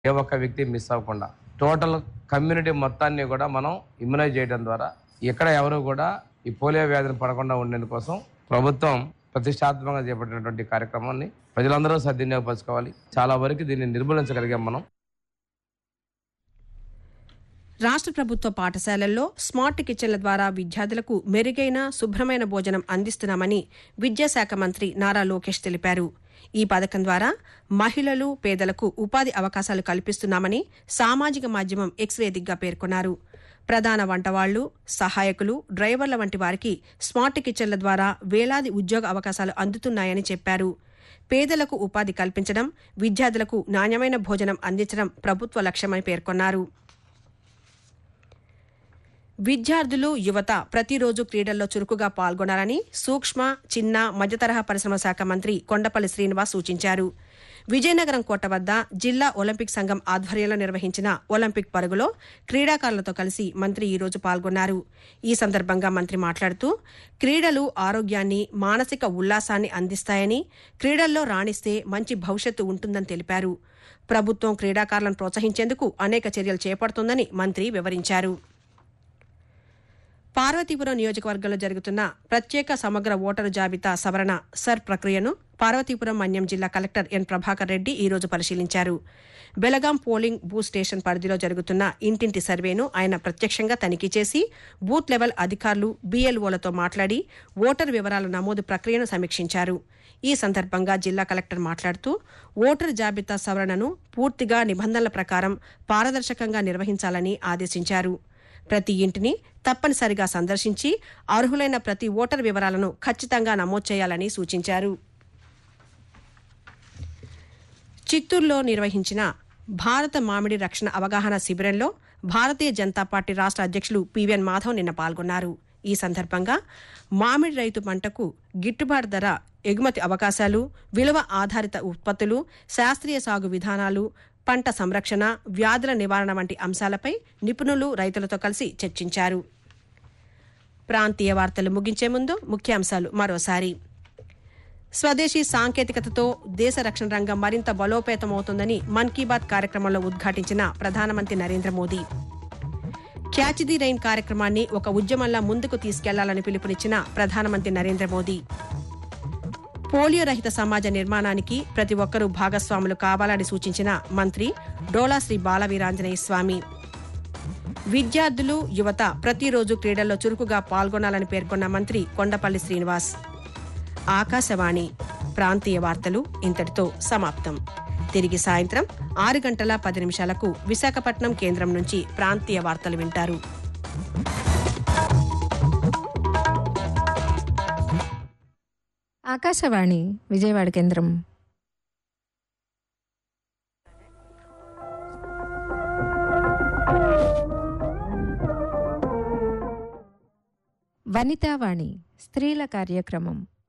ఏ ఒక్క వ్యక్తి మిస్ అవ్వకుండా టోటల్ కమ్యూనిటీ మొత్తాన్ని కూడా మనం ఇమ్యునైజ్ చేయడం ద్వారా ఎక్కడ ఎవరు కూడా ఈ పోలియో వ్యాధిని పడకుండా ఉండేందుకోసం ప్రభుత్వం ప్రతిష్టాత్మకంగా చేపట్టినటువంటి కార్యక్రమాన్ని ప్రజలందరూ సద్వినియోగపరచుకోవాలి చాలా వరకు దీన్ని నిర్మూలించగలిగాం మనం రాష్ట్ర ప్రభుత్వ పాఠశాలల్లో స్మార్ట్ కిచెన్ల ద్వారా విద్యార్థులకు మెరుగైన శుభ్రమైన భోజనం అందిస్తున్నామని విద్యాశాఖ మంత్రి నారా లోకేష్ తెలిపారు ఈ పథకం ద్వారా మహిళలు పేదలకు ఉపాధి అవకాశాలు కల్పిస్తున్నామని సామాజిక మాధ్యమం ఎక్స్ వేదికగా పేర్కొన్నారు ప్రధాన వంటవాళ్లు సహాయకులు డ్రైవర్ల వంటి వారికి స్మార్ట్ కిచెన్ల ద్వారా వేలాది ఉద్యోగ అవకాశాలు అందుతున్నాయని చెప్పారు పేదలకు ఉపాధి కల్పించడం విద్యార్థులకు నాణ్యమైన భోజనం అందించడం ప్రభుత్వ లక్ష్యమని పేర్కొన్నారు విద్యార్థులు యువత ప్రతిరోజు క్రీడల్లో చురుకుగా పాల్గొనాలని సూక్ష్మ చిన్న మధ్యతరహా పరిశ్రమ శాఖ మంత్రి కొండపల్లి శ్రీనివాస్ సూచించారు విజయనగరం కోట వద్ద జిల్లా ఒలింపిక్ సంఘం ఆధ్వర్యంలో నిర్వహించిన ఒలింపిక్ పరుగులో క్రీడాకారులతో కలిసి మంత్రి ఈ రోజు పాల్గొన్నారు ఈ సందర్భంగా మంత్రి మాట్లాడుతూ క్రీడలు ఆరోగ్యాన్ని మానసిక ఉల్లాసాన్ని అందిస్తాయని క్రీడల్లో రాణిస్తే మంచి భవిష్యత్తు ఉంటుందని తెలిపారు ప్రభుత్వం క్రీడాకారులను ప్రోత్సహించేందుకు అనేక చర్యలు చేపడుతోందని మంత్రి వివరించారు పార్వతీపురం నియోజకవర్గంలో జరుగుతున్న ప్రత్యేక సమగ్ర ఓటరు జాబితా సవరణ సర్ ప్రక్రియను పార్వతీపురం మన్యం జిల్లా కలెక్టర్ ఎన్ ప్రభాకర్ రెడ్డి ఈ రోజు పరిశీలించారు బెలగాం పోలింగ్ బూత్ స్టేషన్ పరిధిలో జరుగుతున్న ఇంటింటి సర్వేను ఆయన ప్రత్యక్షంగా తనిఖీ చేసి బూత్ లెవెల్ అధికారులు బీఎల్ఓలతో మాట్లాడి ఓటర్ వివరాల నమోదు ప్రక్రియను సమీక్షించారు ఈ సందర్భంగా జిల్లా కలెక్టర్ మాట్లాడుతూ ఓటర్ జాబితా సవరణను పూర్తిగా నిబంధనల ప్రకారం పారదర్శకంగా నిర్వహించాలని ఆదేశించారు ప్రతి ఇంటిని తప్పనిసరిగా సందర్శించి అర్హులైన ప్రతి ఓటర్ వివరాలను ఖచ్చితంగా నమోదు చేయాలని సూచించారు చిత్తూరులో నిర్వహించిన భారత మామిడి రక్షణ అవగాహన శిబిరంలో భారతీయ జనతా పార్టీ రాష్ట్ర అధ్యక్షులు పివిఎన్ మాధవ్ నిన్న పాల్గొన్నారు ఈ సందర్భంగా మామిడి రైతు పంటకు గిట్టుబాటు ధర ఎగుమతి అవకాశాలు విలువ ఆధారిత ఉత్పత్తులు శాస్త్రీయ సాగు విధానాలు పంట సంరక్షణ వ్యాధుల నివారణ వంటి అంశాలపై నిపుణులు రైతులతో కలిసి చర్చించారు ప్రాంతీయ వార్తలు ముగించే ముందు ముఖ్యాంశాలు మరోసారి స్వదేశీ సాంకేతికతతో దేశ రక్షణ రంగం మరింత బలోపేతమవుతుందని మన్ కీ బాత్ కార్యక్రమంలో ఉద్ఘాటించిన ప్రధానమంత్రి Narendra Modi catch the rain కార్యక్రమాన్ని ఒక ఉద్యమంలా ముందుకు తీసుకెళ్లాలని పిలుపునిచ్చిన ప్రధానమంత్రి నరేంద్ర మోదీ పోలియో రహిత సమాజ నిర్మాణానికి ప్రతి ఒక్కరూ భాగస్వాములు కావాలని సూచించిన మంత్రి డోలా శ్రీ బాలవీరాంజనేయ స్వామి విద్యార్థులు యువత ప్రతిరోజు క్రీడల్లో చురుకుగా పాల్గొనాలని పేర్కొన్న మంత్రి కొండపల్లి శ్రీనివాస్ ఆకాశవాణి ప్రాంతీయ వార్తలు ఇంతటితో సమాప్తం తిరిగి సాయంత్రం ఆరు గంటల పది నిమిషాలకు విశాఖపట్నం కేంద్రం నుంచి ప్రాంతీయ వార్తలు వింటారు ఆకాశవాణి విజయవాడ కేంద్రం వనితావాణి స్త్రీల కార్యక్రమం